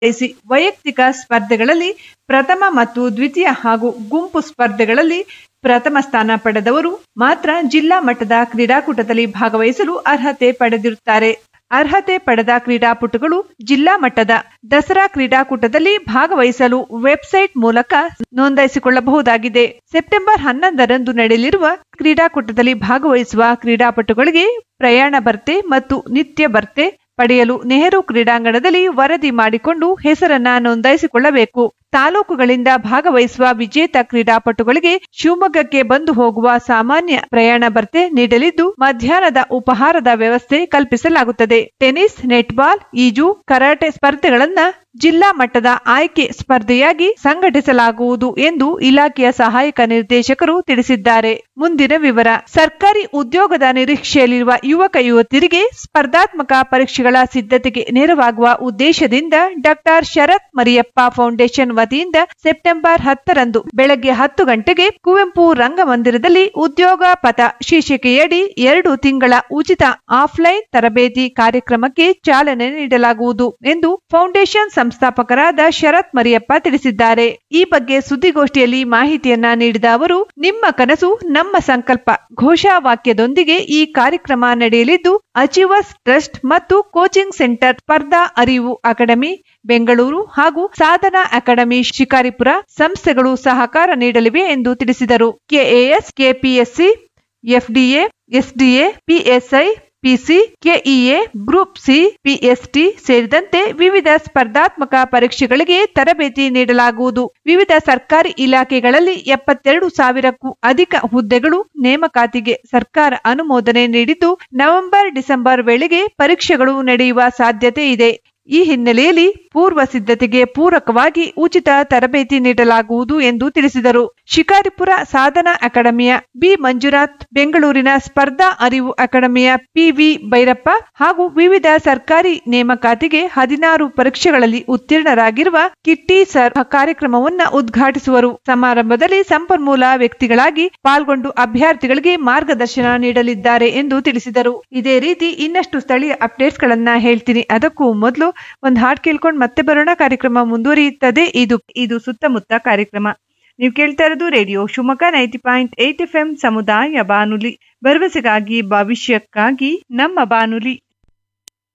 ಭಾಗವಹಿಸಿ ವೈಯಕ್ತಿಕ ಸ್ಪರ್ಧೆಗಳಲ್ಲಿ ಪ್ರಥಮ ಮತ್ತು ದ್ವಿತೀಯ ಹಾಗೂ ಗುಂಪು ಸ್ಪರ್ಧೆಗಳಲ್ಲಿ ಪ್ರಥಮ ಸ್ಥಾನ ಪಡೆದವರು ಮಾತ್ರ ಜಿಲ್ಲಾ ಮಟ್ಟದ ಕ್ರೀಡಾಕೂಟದಲ್ಲಿ ಭಾಗವಹಿಸಲು ಅರ್ಹತೆ ಪಡೆದಿರುತ್ತಾರೆ ಅರ್ಹತೆ ಪಡೆದ ಕ್ರೀಡಾಪಟುಗಳು ಜಿಲ್ಲಾ ಮಟ್ಟದ ದಸರಾ ಕ್ರೀಡಾಕೂಟದಲ್ಲಿ ಭಾಗವಹಿಸಲು ವೆಬ್ಸೈಟ್ ಮೂಲಕ ನೋಂದಾಯಿಸಿಕೊಳ್ಳಬಹುದಾಗಿದೆ ಸೆಪ್ಟೆಂಬರ್ ಹನ್ನೊಂದರಂದು ನಡೆಯಲಿರುವ ಕ್ರೀಡಾಕೂಟದಲ್ಲಿ ಭಾಗವಹಿಸುವ ಕ್ರೀಡಾಪಟುಗಳಿಗೆ ಪ್ರಯಾಣ ಭರ್ತೆ ಮತ್ತು ನಿತ್ಯ ಭರ್ತೆ ಪಡೆಯಲು ನೆಹರು ಕ್ರೀಡಾಂಗಣದಲ್ಲಿ ವರದಿ ಮಾಡಿಕೊಂಡು ಹೆಸರನ್ನ ನೋಂದಾಯಿಸಿಕೊಳ್ಳಬೇಕು ತಾಲೂಕುಗಳಿಂದ ಭಾಗವಹಿಸುವ ವಿಜೇತ ಕ್ರೀಡಾಪಟುಗಳಿಗೆ ಶಿವಮೊಗ್ಗಕ್ಕೆ ಬಂದು ಹೋಗುವ ಸಾಮಾನ್ಯ ಪ್ರಯಾಣ ಭರ್ತೆ ನೀಡಲಿದ್ದು ಮಧ್ಯಾಹ್ನದ ಉಪಹಾರದ ವ್ಯವಸ್ಥೆ ಕಲ್ಪಿಸಲಾಗುತ್ತದೆ ಟೆನಿಸ್ ನೆಟ್ಬಾಲ್ ಈಜು ಕರಾಟೆ ಸ್ಪರ್ಧೆಗಳನ್ನ ಜಿಲ್ಲಾ ಮಟ್ಟದ ಆಯ್ಕೆ ಸ್ಪರ್ಧೆಯಾಗಿ ಸಂಘಟಿಸಲಾಗುವುದು ಎಂದು ಇಲಾಖೆಯ ಸಹಾಯಕ ನಿರ್ದೇಶಕರು ತಿಳಿಸಿದ್ದಾರೆ ಮುಂದಿನ ವಿವರ ಸರ್ಕಾರಿ ಉದ್ಯೋಗದ ನಿರೀಕ್ಷೆಯಲ್ಲಿರುವ ಯುವಕ ಯುವತಿಯರಿಗೆ ಸ್ಪರ್ಧಾತ್ಮಕ ಪರೀಕ್ಷೆಗಳ ಸಿದ್ಧತೆಗೆ ನೆರವಾಗುವ ಉದ್ದೇಶದಿಂದ ಡಾಕ್ಟರ್ ಶರತ್ ಮರಿಯಪ್ಪ ಫೌಂಡೇಶನ್ ವತಿಯಿಂದ ಸೆಪ್ಟೆಂಬರ್ ಹತ್ತರಂದು ಬೆಳಗ್ಗೆ ಹತ್ತು ಗಂಟೆಗೆ ಕುವೆಂಪು ರಂಗಮಂದಿರದಲ್ಲಿ ಉದ್ಯೋಗ ಪಥ ಶೀರ್ಷಿಕೆಯಡಿ ಎರಡು ತಿಂಗಳ ಉಚಿತ ಆಫ್ಲೈನ್ ತರಬೇತಿ ಕಾರ್ಯಕ್ರಮಕ್ಕೆ ಚಾಲನೆ ನೀಡಲಾಗುವುದು ಎಂದು ಫೌಂಡೇಶನ್ ಸಂಸ್ಥಾಪಕರಾದ ಶರತ್ ಮರಿಯಪ್ಪ ತಿಳಿಸಿದ್ದಾರೆ ಈ ಬಗ್ಗೆ ಸುದ್ದಿಗೋಷ್ಠಿಯಲ್ಲಿ ಮಾಹಿತಿಯನ್ನ ನೀಡಿದ ಅವರು ನಿಮ್ಮ ಕನಸು ನಮ್ಮ ಸಂಕಲ್ಪ ಘೋಷವಾಕ್ಯದೊಂದಿಗೆ ಈ ಕಾರ್ಯಕ್ರಮ ನಡೆಯಲಿದ್ದು ಅಚೀವರ್ಸ್ ಟ್ರಸ್ಟ್ ಮತ್ತು ಕೋಚಿಂಗ್ ಸೆಂಟರ್ ಸ್ಪರ್ಧಾ ಅರಿವು ಅಕಾಡೆಮಿ ಬೆಂಗಳೂರು ಹಾಗೂ ಸಾಧನಾ ಅಕಾಡೆಮಿ ಶಿಕಾರಿಪುರ ಸಂಸ್ಥೆಗಳು ಸಹಕಾರ ನೀಡಲಿವೆ ಎಂದು ತಿಳಿಸಿದರು KAS KPSC FDA SDA PSI PC KEA group C PST ಸೇರಿದಂತೆ ವಿವಿಧ ಸ್ಪರ್ಧಾತ್ಮಕ ಪರೀಕ್ಷೆಗಳಿಗೆ ತರಬೇತಿ ನೀಡಲಾಗುವುದು ವಿವಿಧ ಸರ್ಕಾರಿ ಇಲಾಖೆಗಳಲ್ಲಿ ಎಪ್ಪತ್ತೆರಡು ಸಾವಿರಕ್ಕೂ ಅಧಿಕ ಹುದ್ದೆಗಳು ನೇಮಕಾತಿಗೆ ಸರ್ಕಾರ ಅನುಮೋದನೆ ನೀಡಿದ್ದು ನವೆಂಬರ್ ಡಿಸೆಂಬರ್ ವೇಳೆಗೆ ಪರೀಕ್ಷೆಗಳು ನಡೆಯುವ ಸಾಧ್ಯತೆ ಇದೆ ಈ ಹಿನ್ನೆಲೆಯಲ್ಲಿ ಪೂರ್ವ ಸಿದ್ಧತೆಗೆ ಪೂರಕವಾಗಿ ಉಚಿತ ತರಬೇತಿ ನೀಡಲಾಗುವುದು ಎಂದು ತಿಳಿಸಿದರು ಶಿಕಾರಿಪುರ ಸಾಧನಾ ಅಕಾಡೆಮಿಯ ಬಿ ಮಂಜುನಾಥ್ ಬೆಂಗಳೂರಿನ ಸ್ಪರ್ಧಾ ಅರಿವು ಅಕಾಡೆಮಿಯ ಪಿವಿ ಭೈರಪ್ಪ ಹಾಗೂ ವಿವಿಧ ಸರ್ಕಾರಿ ನೇಮಕಾತಿಗೆ ಹದಿನಾರು ಪರೀಕ್ಷೆಗಳಲ್ಲಿ ಉತ್ತೀರ್ಣರಾಗಿರುವ ಕಿಟ್ಟಿ ಸರ್ ಕಾರ್ಯಕ್ರಮವನ್ನ ಉದ್ಘಾಟಿಸುವರು ಸಮಾರಂಭದಲ್ಲಿ ಸಂಪನ್ಮೂಲ ವ್ಯಕ್ತಿಗಳಾಗಿ ಪಾಲ್ಗೊಂಡು ಅಭ್ಯರ್ಥಿಗಳಿಗೆ ಮಾರ್ಗದರ್ಶನ ನೀಡಲಿದ್ದಾರೆ ಎಂದು ತಿಳಿಸಿದರು ಇದೇ ರೀತಿ ಇನ್ನಷ್ಟು ಸ್ಥಳೀಯ ಅಪ್ಡೇಟ್ಸ್ ಗಳನ್ನ ಹೇಳ್ತೀನಿ ಅದಕ್ಕೂ ಮೊದಲು ಒಂದು ಹಾಡ್ ಕೇಳ್ಕೊಂಡು ಮತ್ತೆ ಬರೋಣ ಕಾರ್ಯಕ್ರಮ ಮುಂದುವರಿಯುತ್ತದೆ ಇದು ಇದು ಸುತ್ತಮುತ್ತ ಕಾರ್ಯಕ್ರಮ ನೀವು ಕೇಳ್ತಾ ಇರೋದು radio Shivamogga ninety point eight F M ಸಮುದಾಯ ಬಾನುಲಿ ಭರವಸೆಗಾಗಿ ಭವಿಷ್ಯಕ್ಕಾಗಿ ನಮ್ಮ ಬಾನುಲಿ